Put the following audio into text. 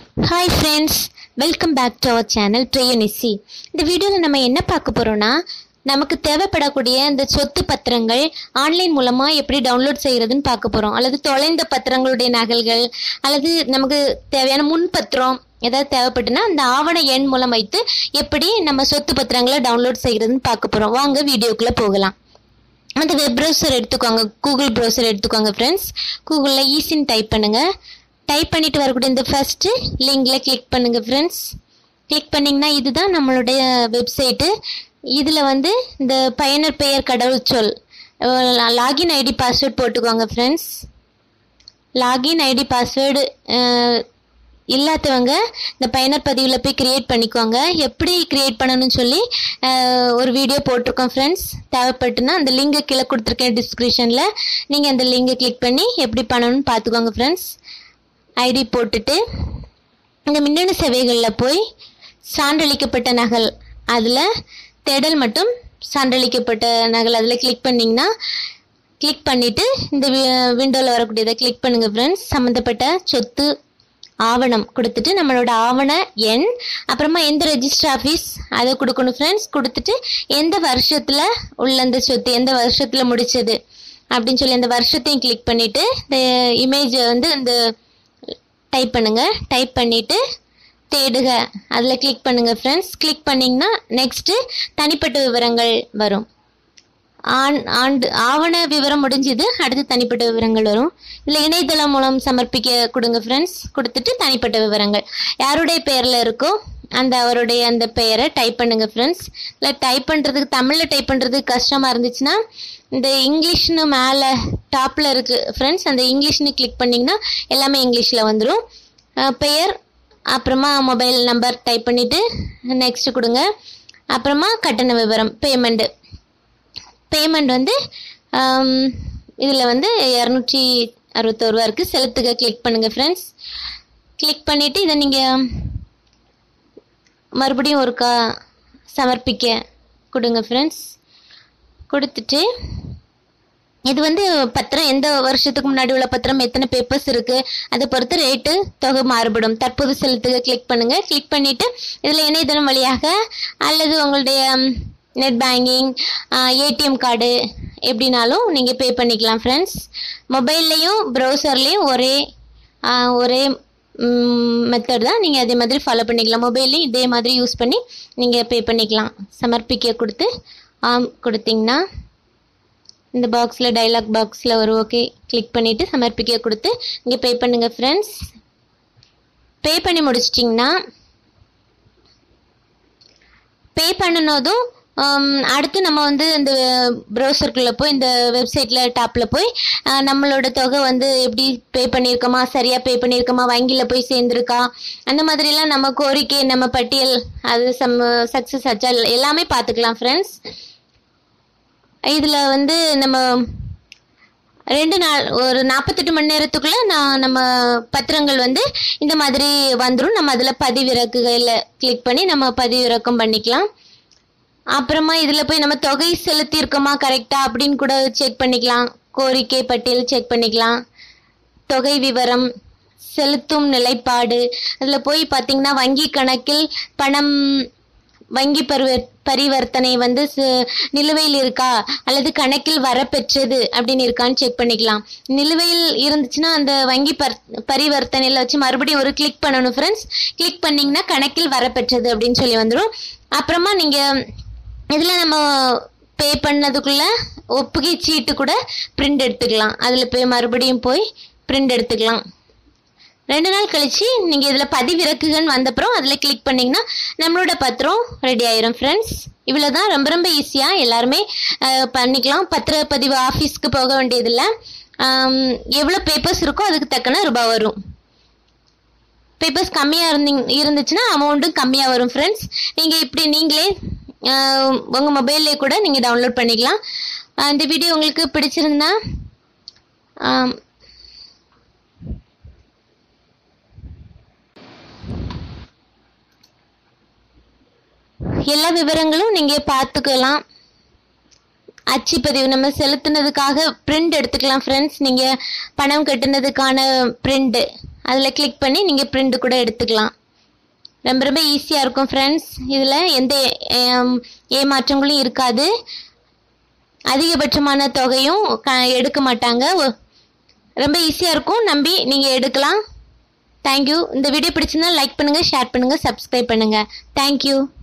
hi friends welcome back to our channel ட்ரெயனிசி இந்த வீடியோவில் நம்ம என்ன பார்க்க போகிறோம்னா நமக்கு தேவைப்படக்கூடிய இந்த சொத்து பத்திரங்கள் ஆன்லைன் மூலமாக எப்படி டவுன்லோட் செய்கிறதுன்னு பார்க்க போகிறோம் அல்லது தொலைந்த பத்திரங்களுடைய நகல்கள் அல்லது நமக்கு தேவையான முன்பத்திரம் ஏதாவது தேவைப்பட்டுனா அந்த ஆவண எண் மூலம் வைத்து எப்படி நம்ம சொத்து பத்திரங்களை டவுன்லோட் செய்கிறதுன்னு பார்க்க போகிறோம் வாங்க வீடியோக்குள்ளே போகலாம் அந்த வெப் ப்ரௌசர் எடுத்துக்கோங்க கூகுள் ப்ரௌசர் எடுத்துக்கோங்க ஃப்ரெண்ட்ஸ் கூகுளில் ஈஸின்னு டைப் பண்ணுங்கள் டைப் பண்ணிட்டு வரக்கூடிய இந்த ஃபஸ்ட்டு லிங்கில் கிளிக் பண்ணுங்கள் ஃப்ரெண்ட்ஸ் கிளிக் பண்ணிங்கன்னா இதுதான் நம்மளுடைய வெப்சைட்டு இதில் வந்து இந்த பயனர் பெயர் கடவுச்சொல் லாகின் ஐடி பாஸ்வேர்ட் போட்டுக்கோங்க ஃப்ரெண்ட்ஸ் லாகின் ஐடி பாஸ்வேர்டு இல்லாதவங்க இந்த பயனர் பதிவில் போய் கிரியேட் பண்ணிக்கோங்க எப்படி கிரியேட் பண்ணணும்னு சொல்லி அஹ், ஒரு வீடியோ போட்டிருக்கோம் ஃப்ரெண்ட்ஸ் தேவைப்பட்டுனா அந்த லிங்கை கீழே கொடுத்துருக்கேன் டிஸ்கிரிப்ஷனில் நீங்கள் அந்த லிங்கை கிளிக் பண்ணி எப்படி பண்ணணும்னு பார்த்துக்கோங்க ஃப்ரெண்ட்ஸ் ஐடி போட்டுட்டு இந்த மின்னணு சேவைகளில் போய் சான்றளிக்கப்பட்ட நகல் அதில் தேடல் மட்டும் சான்றளிக்கப்பட்ட நகல் அதில் கிளிக் பண்ணிங்கன்னா கிளிக் பண்ணிவிட்டு இந்த விண்டோவில் வரக்கூடியதை கிளிக் பண்ணுங்கள் ஃப்ரெண்ட்ஸ் சம்மந்தப்பட்ட சொத்து ஆவணம் கொடுத்துட்டு நம்மளோட ஆவண எண் அப்புறமா எந்த ரெஜிஸ்டர் ஆஃபீஸ் அதை கொடுக்கணும் ஃப்ரெண்ட்ஸ் கொடுத்துட்டு எந்த வருஷத்தில் உள்ள அந்த சொத்து எந்த வருஷத்தில் முடிச்சது அப்படின்னு சொல்லி அந்த வருஷத்தையும் கிளிக் பண்ணிவிட்டு இந்த இமேஜை வந்து இந்த டைப் பண்ணுங்க டைப் பண்ணிட்டு தேடுக அதில் கிளிக் பண்ணுங்க ஃப்ரெண்ட்ஸ் கிளிக் பண்ணிங்கன்னா நெக்ஸ்ட்டு தனிப்பட்ட விவரங்கள் வரும் ஆண் ஆண்டு ஆவண விவரம் முடிஞ்சுது அடுத்து தனிப்பட்ட விவரங்கள் வரும் இல்லை இணையதளம் மூலம் சமர்ப்பிக்க கொடுங்க ஃப்ரெண்ட்ஸ் கொடுத்துட்டு தனிப்பட்ட விவரங்கள் யாருடைய பெயரில் இருக்கோ அந்த அவருடைய அந்த பெயரை டைப் பண்ணுங்க ஃப்ரெண்ட்ஸ் இல்லை டைப் பண்ணுறதுக்கு தமிழில் டைப் பண்ணுறதுக்கு கஷ்டமாக இருந்துச்சுன்னா இந்த இங்கிலீஷ்னு மேலே டாப்பில் இருக்குது ஃப்ரெண்ட்ஸ் அந்த இங்கிலீஷ்னு கிளிக் பண்ணிங்கன்னா எல்லாமே இங்கிலீஷில் வந்துடும் பெயர் அப்புறமா மொபைல் நம்பர் டைப் பண்ணிவிட்டு நெக்ஸ்ட் கொடுங்க அப்புறமா கட்டண விவரம் பேமெண்ட்டு பேமெண்ட் வந்து இதில் வந்து இரநூற்றி அறுபத்தோரு ரூபா இருக்குது செலுத்துக கிளிக் பண்ணுங்கள் ஃப்ரெண்ட்ஸ் கிளிக் பண்ணிவிட்டு இதை நீங்கள் மறுபடியும் ஒருக்கா சமர்ப்பிக்க கொடுங்க ஃப்ரெண்ட்ஸ் கொடுத்துட்டு இது வந்து பத்திரம் எந்த வருஷத்துக்கு முன்னாடி உள்ள பத்திரம் எத்தனை பேப்பர்ஸ் இருக்கு அதை பொறுத்து ரேட்டு தொகை மாறுபடும் தற்போது செலுத்துக கிளிக் பண்ணுங்க கிளிக் பண்ணிட்டு இதில் இணையதளம் வழியாக அல்லது உங்களுடைய நெட் பேங்கிங் ஏடிஎம் கார்டு எப்படினாலும் நீங்கள் பே பண்ணிக்கலாம் ஃப்ரெண்ட்ஸ் மொபைல்லையும் ப்ரௌசர்லேயும் ஒரே ஆ, ஒரே மெத்தட் தான் நீங்கள் அதே மாதிரி ஃபாலோ பண்ணிக்கலாம் மொபைல்லையும் இதே மாதிரி யூஸ் பண்ணி நீங்கள் பே பண்ணிக்கலாம் சமர்ப்பிக்க கொடுத்து ஆம் கொடுத்தீங்கன்னா இந்த பாக்ஸில் டைலாக் பாக்ஸில் ஒரு ஓகே கிளிக் பண்ணிவிட்டு சமர்ப்பிக்க கொடுத்து இங்கே பே பண்ணுங்கள் ஃப்ரெண்ட்ஸ் பே பண்ணி முடிச்சிட்டிங்கன்னா பே பண்ணினதும் ஹம், அடுத்து நம்ம வந்து இந்த ப்ரௌசருக்குள்ளே போய் இந்த வெப்சைட்டில் டாப்பில் போய் அஹ், நம்மளோட தொகை வந்து எப்படி பே பண்ணியிருக்கோமா சரியாக பே பண்ணியிருக்கோமா வங்கியில் போய் சேர்ந்துருக்கா அந்த மாதிரிலாம் நம்ம கோரிக்கை நம்ம பட்டியல் அது சம் சக்ஸஸ் ஆச்சா எல்லாமே பார்த்துக்கலாம் ஃப்ரெண்ட்ஸ் இதில் வந்து நம்ம ரெண்டு நாள் ஒரு நாற்பத்தெட்டு மணி நேரத்துக்குள்ள நான் நம்ம பத்திரங்கள் வந்து இந்த மாதிரி வந்துடும் நம்ம அதில் பதிவிறக்குகளில் கிளிக் பண்ணி நம்ம பதிவிறக்கம் பண்ணிக்கலாம் அப்புறமா இதில் போய் நம்ம தொகை செலுத்தியிருக்கோமா கரெக்டாக அப்படின்னு கூட செக் பண்ணிக்கலாம் கோரிக்கை பட்டியல் செக் பண்ணிக்கலாம் தொகை விவரம் செலுத்தும் நிலைப்பாடு அதில் போய் பார்த்தீங்கன்னா வங்கி கணக்கில் பணம் வங்கி பரிவ பரிவர்த்தனை வந்து ச- நிலுவையில் இருக்கா அல்லது கணக்கில் வரப்பெற்றது அப்படின்னு இருக்கான்னு செக் பண்ணிக்கலாம் நிலுவையில் இருந்துச்சுன்னா அந்த வங்கி பர் பரிவர்த்தனையில் வச்சு மறுபடியும் ஒரு கிளிக் பண்ணணும் ஃப்ரெண்ட்ஸ் கிளிக் பண்ணிங்கன்னா கணக்கில் வரப்பெற்றது அப்படின்னு சொல்லி வந்துடும் அப்புறமா நீங்கள் இதில் நம்ம பே பண்ணதுக்குள்ள ஒப்புகை சீட்டு கூட பிரிண்ட் எடுத்துக்கலாம் அதில் போய் மறுபடியும் போய் பிரிண்ட் எடுத்துக்கலாம் ரெண்டு நாள் கழிச்சு நீங்கள் இதில் பதிவிறக்குகன்னு வந்தப்புறம் அதில் கிளிக் பண்ணிங்கன்னா நம்மளோட பத்திரம் ரெடி ஆயிரும் ஃப்ரெண்ட்ஸ் இவ்வளோ தான் ரொம்ப ரொம்ப ஈஸியாக எல்லாருமே அஹ், பண்ணிக்கலாம் பத்திரப்பதிவு ஆஃபீஸ்க்கு போக வேண்டியதில்லை ஆம், எவ்வளோ பேப்பர்ஸ் இருக்கோ அதுக்கு தக்கன ரூபாய் வரும் பேப்பர்ஸ் கம்மியாக இருந்தீங்க இருந்துச்சுன்னா அமௌண்ட்டும் கம்மியாக வரும் ஃப்ரெண்ட்ஸ் நீங்கள் இப்படி நீங்களே உங்கள் மொபைல்லே கூட நீங்கள் டவுன்லோட் பண்ணிக்கலாம் அஹ், இந்த வீடியோ உங்களுக்கு பிடிச்சிருந்தா ஆம், எல்லா விவரங்களும் நீங்கள் பார்த்துக்கலாம் அச்சுப்பதிவு நம்ம செலுத்தினதுக்காக பிரிண்ட் எடுத்துக்கலாம் ஃப்ரெண்ட்ஸ் நீங்கள் பணம் கட்டினதுக்கான பிரிண்ட் அதில் கிளிக் பண்ணி நீங்கள் பிரிண்ட் கூட எடுத்துக்கலாம் ரொம்ப ரொம்ப ஈஸியாக இருக்கும் ஃப்ரெண்ட்ஸ் இதில் எந்த ஏம், ஏமாற்றங்களும் இருக்காது அதிகபட்சமான தொகையும் க எடுக்க மாட்டாங்க ஒ- ரொம்ப ஈஸியாக இருக்கும் நம்பி நீங்கள் எடுக்கலாம் தேங்க்யூ இந்த வீடியோ பிடிச்சிருந்தா லைக் பண்ணுங்கள் ஷேர் பண்ணுங்கள் சப்ஸ்கிரைப் பண்ணுங்கள் தேங்க்யூ